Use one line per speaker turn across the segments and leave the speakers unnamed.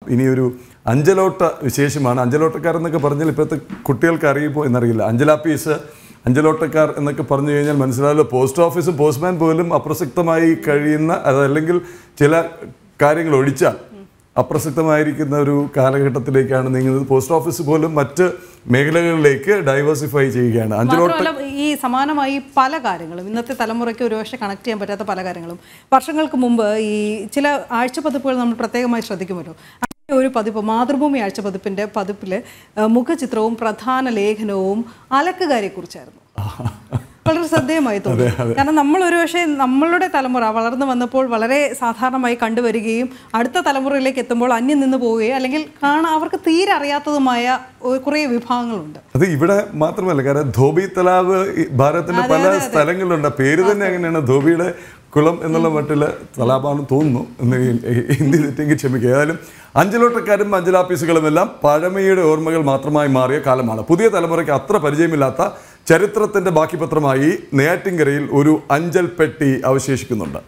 ഇനിയൊരു അഞ്ചലോട്ട വിശേഷമാണ് അഞ്ചലോട്ടക്കാരെന്നൊക്കെ പറഞ്ഞാൽ ഇപ്പോഴത്തെ കുട്ടികൾക്ക് അറിയുമോ എന്നറിയില്ല അഞ്ചലാപ്പീസ് അഞ്ചലോട്ടക്കാർ എന്നൊക്കെ പറഞ്ഞു കഴിഞ്ഞാൽ മനസ്സിലാവില്ല പോസ്റ്റ് ഓഫീസും പോസ്റ്റ്മാൻ പോലും അപ്രസക്തമായി കഴിയുന്ന അതല്ലെങ്കിൽ ചില കാര്യങ്ങൾ ഒഴിച്ചാൽ അപ്രസക്തമായിരിക്കുന്ന ഒരു കാലഘട്ടത്തിലേക്കാണ് നീങ്ങുന്നത് പോസ്റ്റ് ഓഫീസ് പോലും മറ്റ് മേഖലകളിലേക്ക് ഡൈവേഴ്സിഫൈ ചെയ്യുകയാണ് അഞ്ചലോട്ട
മാത്രമല്ല ഈ സമാനമായി പല കാര്യങ്ങളും ഇന്നത്തെ തലമുറയ്ക്ക് ഒരുപക്ഷെ കണക്ട് ചെയ്യാൻ പറ്റാത്ത പല കാര്യങ്ങളും വർഷങ്ങൾക്ക് മുമ്പ് ഈ ചില ആഴ്ച പതിപ്പുകൾ നമ്മൾ പ്രത്യേകമായി ശ്രദ്ധിക്കുമല്ലോ അങ്ങനെ ഒരു പതിപ്പ് മാതൃഭൂമി ആഴ്ച പതിപ്പിന്റെ പതിപ്പിൽ മുഖചിത്രവും പ്രധാന ലേഖനവും അലക്കുകാരെ കുറിച്ചായിരുന്നു വളരെ ശ്രദ്ധേയമായി തോന്നി കാരണം നമ്മൾ ഒരുപക്ഷെ നമ്മളുടെ തലമുറ വളർന്നു വന്നപ്പോൾ വളരെ സാധാരണമായി കണ്ടുവരികയും അടുത്ത തലമുറയിലേക്ക് എത്തുമ്പോൾ അന്യം നിന്ന് പോവുകയും അല്ലെങ്കിൽ കാണാൻ അവർക്ക് തീരെ അറിയാത്തതുമായ ഒരു കുറേ വിഭാഗങ്ങളുണ്ട്
അത് ഇവിടെ മാത്രമല്ല കാരണം ധോബി തലാവ് ഈ ഭാരതത്തിന്റെ പല സ്ഥലങ്ങളിലുണ്ട് പേര് തന്നെ അങ്ങനെയാണ് ധോബിയുടെ കുളം എന്നുള്ള മട്ടില് തലാബാണെന്ന് തോന്നുന്നു എന്ന് ഈ- ഹിന്ദി തെറ്റെങ്കിൽ ക്ഷമിക്കുക ഏതായാലും അഞ്ചലോട്ടക്കാരും അഞ്ചലാപ്പീസുകളും എല്ലാം പഴമയുടെ ഓർമ്മകൾ മാത്രമായി മാറിയ കാലമാണ് പുതിയ തലമുറയ്ക്ക് അത്ര പരിചയമില്ലാത്ത ചരിത്രത്തിന്റെ ബാക്കി പത്രമായി നെയ്യാറ്റിൻകരയിൽ ഒരു അഞ്ചൽ പെട്ടി അവശേഷിക്കുന്നുണ്ട്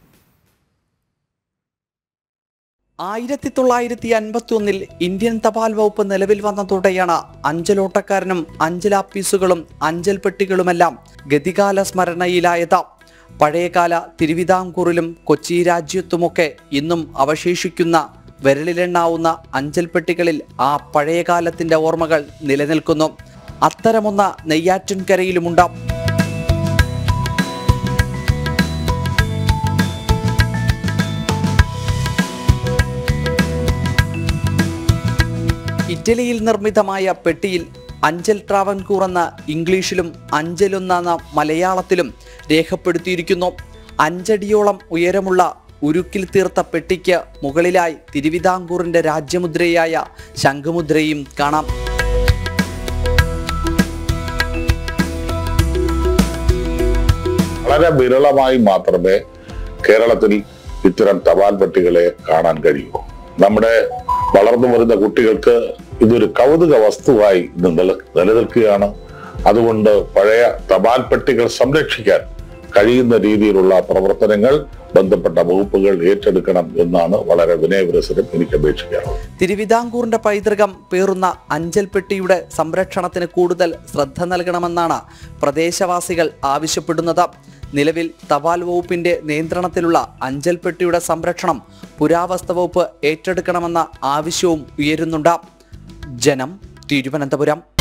ആയിരത്തി തൊള്ളായിരത്തി അൻപത്തി ഒന്നിൽ ഇന്ത്യൻ തപാൽ വകുപ്പ് നിലവിൽ വന്നതോടെയാണ് അഞ്ചലോട്ടക്കാരനും അഞ്ചലാപ്പീസുകളും അഞ്ചൽ പെട്ടികളുമെല്ലാം ഗതികാല സ്മരണയിലായത് പഴയകാല തിരുവിതാംകൂറിലും കൊച്ചി രാജ്യത്തുമൊക്കെ ഇന്നും അവശേഷിക്കുന്ന വിരലിലെണ്ണാവുന്ന അഞ്ചൽ പെട്ടികളിൽ ആ പഴയകാലത്തിന്റെ ഓർമ്മകൾ നിലനിൽക്കുന്നു അത്തരമൊന്ന നെയ്യാറ്റിൻകരയിലുമുണ്ട് ഇറ്റലിയിൽ നിർമ്മിതമായ പെട്ടിയിൽ അഞ്ചൽ ട്രാവൻകൂർ എന്ന ഇംഗ്ലീഷിലും അഞ്ചലെന്ന മലയാളത്തിലും രേഖപ്പെടുത്തിയിരിക്കുന്നു അഞ്ചടിയോളം ഉയരമുള്ള ഉരുക്കിൽ തീർത്ത പെട്ടിക്ക് മുകളിലായി തിരുവിതാംകൂറിന്റെ രാജ്യമുദ്രയായ ശംഖുമുദ്രയും കാണാം
വളരെ വിരളമായി മാത്രമേ കേരളത്തിൽ ഇത്തരം തപാൽ പെട്ടികളെ കാണാൻ കഴിയൂ നമ്മുടെ വളർന്നു വരുന്ന കുട്ടികൾക്ക് ഇതൊരു കൗതുക വസ്തുവായി ഇന്ന് നില- നിലനിൽക്കുകയാണ് അതുകൊണ്ട് പഴയ തപാൽ പെട്ടികൾ സംരക്ഷിക്കാൻ കഴിയുന്ന രീതിയിലുള്ള പ്രവർത്തനങ്ങൾ ബന്ധപ്പെട്ട വകുപ്പുകൾ ഏറ്റെടുക്കണം എന്നാണ് വളരെ വിനയപുരസരം എനിക്ക് അപേക്ഷിക്കാറുള്ളത്
തിരുവിതാംകൂറിന്റെ പൈതൃകം പേറുന്ന അഞ്ചൽ പെട്ടിയുടെ സംരക്ഷണത്തിന് കൂടുതൽ ശ്രദ്ധ നൽകണമെന്നാണ് പ്രദേശവാസികൾ ആവശ്യപ്പെടുന്നത് നിലവിൽ തപാൽ വകുപ്പിന്റെ നിയന്ത്രണത്തിലുള്ള അഞ്ചൽ പെട്ടിയുടെ സംരക്ഷണം പുരാവസ്തു വകുപ്പ് ഏറ്റെടുക്കണമെന്ന ആവശ്യവും ഉയരുന്നുണ്ട് ജനം തിരുവനന്തപുരം